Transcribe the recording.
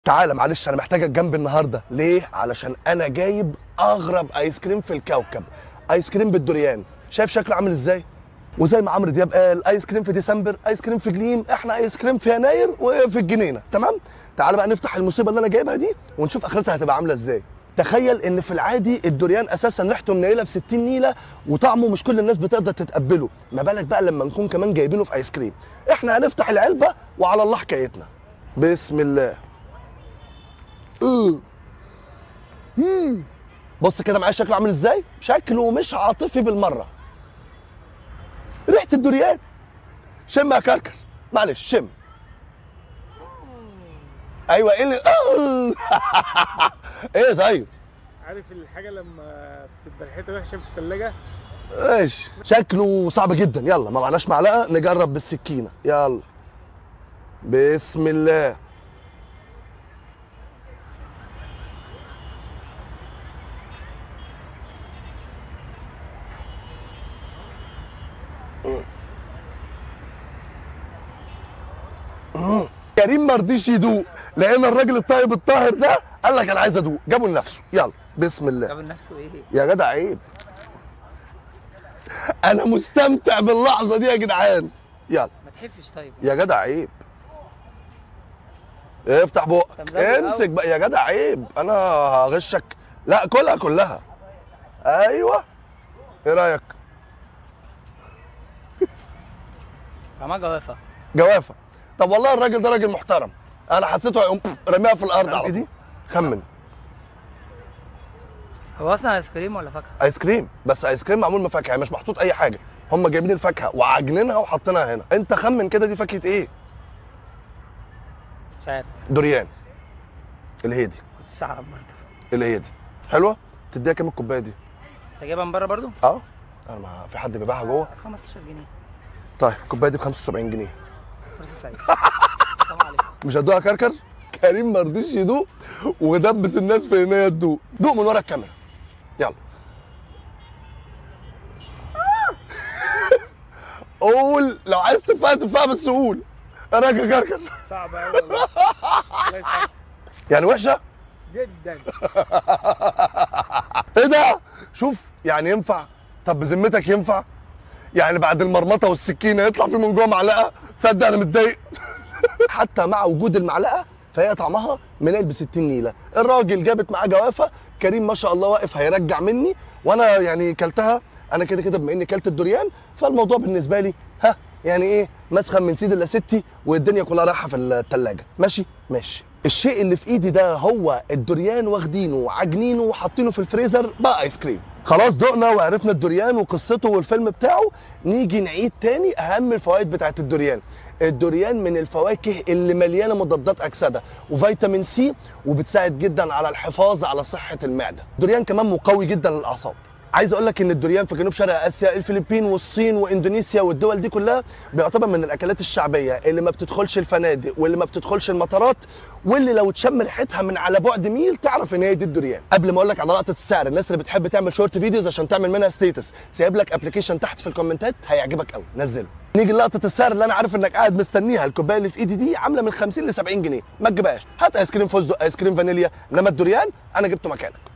تعالى معلش انا محتاجك جنبي النهارده ليه علشان انا جايب اغرب ايس كريم في الكوكب ايس كريم بالدوريان شايف شكله عامل ازاي وزي ما عمرو دياب قال ايس كريم في ديسمبر ايس كريم في جليم احنا ايس كريم في يناير وفي الجنينه تمام تعالى بقى نفتح المصيبه اللي انا جايبها دي ونشوف اخرتها هتبقى عامله ازاي تخيل ان في العادي الدوريان اساسا ريحته منيله ب 60 نيله وطعمه مش كل الناس بتقدر تتقبله ما بالك بقى لما نكون كمان جايبينه في ايس كريم احنا هنفتح العلبه وعلى الله حكايتنا بسم الله مم. بص كده معايا شكله عامل ازاي شكله مش عاطفي بالمره ريحه الدوريان شم يا كركر معلش شم ايوه ايه اللي آه. ايه طيب عارف الحاجه لما بتبقى ريحتها وحشه في الثلاجه ايش شكله صعب جدا يلا ما معناش معلقه نجرب بالسكينه يلا بسم الله كريم ما رضيش يدوق لان الراجل الطيب الطاهر ده قال لك انا عايز ادوق جابه لنفسه يلا بسم الله جاب نفسه ايه؟ يا جدع عيب انا مستمتع باللحظه دي يا جدعان يلا ما تحفش طيب يا جدع عيب افتح بقك طب زود امسك أوي. بقى يا جدع عيب انا هغشك لا كلها كلها ايوه ايه رايك طعمها جوافه جوافه طب والله الراجل ده راجل محترم انا حسيته هيقوم رميها في الارض على دي خمن هو اصلا ايس كريم ولا فاكهه؟ ايس كريم بس ايس كريم معمول من فاكهه يعني مش محطوط اي حاجه هم جايبين الفاكهه وعاجنينها وحاطينها هنا انت خمن كده دي فاكهه ايه مش عارف دوريان الهيدي كنتش اعرف برضه الهيدي حلوه تديها كام الكوبايه دي انت جايبها من بره برضه؟ اه انا ما في حد بيبيعها جوه 15 جنيه طيب الكوبايه دي ب 75 جنيه فرصه سعيده السلام عليكم مش هتدوقها كركر كريم ما رضيش يدوق ودبس الناس في ان هي تدوق دوق من ورا الكاميرا يلا قول لو عايز تفاها تفاها بس قول انا يا كركر صعبه قوي والله الله يسعدك. يعني وحشه جدا ايه ده شوف يعني ينفع طب بذمتك ينفع يعني بعد المرمطه والسكينه يطلع في من جوه معلقه تصدق انا متضايق حتى مع وجود المعلقه فهي طعمها منال ب 60 نيله الراجل جابت معاه جوافه كريم ما شاء الله واقف هيرجع مني وانا يعني كلتها انا كده كده بما اني كلت الدوريان فالموضوع بالنسبه لي ها يعني ايه مسخن من سيد الا ستي والدنيا كلها رايحه في الثلاجه ماشي ماشي الشيء اللي في ايدي ده هو الدوريان واخدينه وعاجنينه وحاطينه في الفريزر بقى ايس كريم خلاص دقنا وعرفنا الدوريان وقصته والفيلم بتاعه نيجي نعيد تاني اهم الفوائد بتاعت الدوريان الدوريان من الفواكه اللي مليانه مضادات اكسده وفيتامين سي وبتساعد جدا على الحفاظ على صحه المعده الدوريان كمان مقوي جدا للاعصاب عايز اقول لك ان الدوريان في جنوب شرق اسيا الفلبين والصين واندونيسيا والدول دي كلها بيعتبر من الاكلات الشعبيه اللي ما بتدخلش الفنادق واللي ما بتدخلش المطارات واللي لو تشم ريحتها من على بعد ميل تعرف ان هي دي الدوريان قبل ما اقول لك على لقطه السعر الناس اللي بتحب تعمل شورت فيديوز عشان تعمل منها ستيتس سايب لك ابلكيشن تحت في الكومنتات هيعجبك قوي نزله نيجي لقطه السعر اللي انا عارف انك قاعد مستنيها الكوبايه اللي في ايدي دي عامله من 50 ل 70 جنيه ما تجيبهاش هات ايس كريم فستق ايس كريم فانيليا انما الدوريان انا جبته مكانك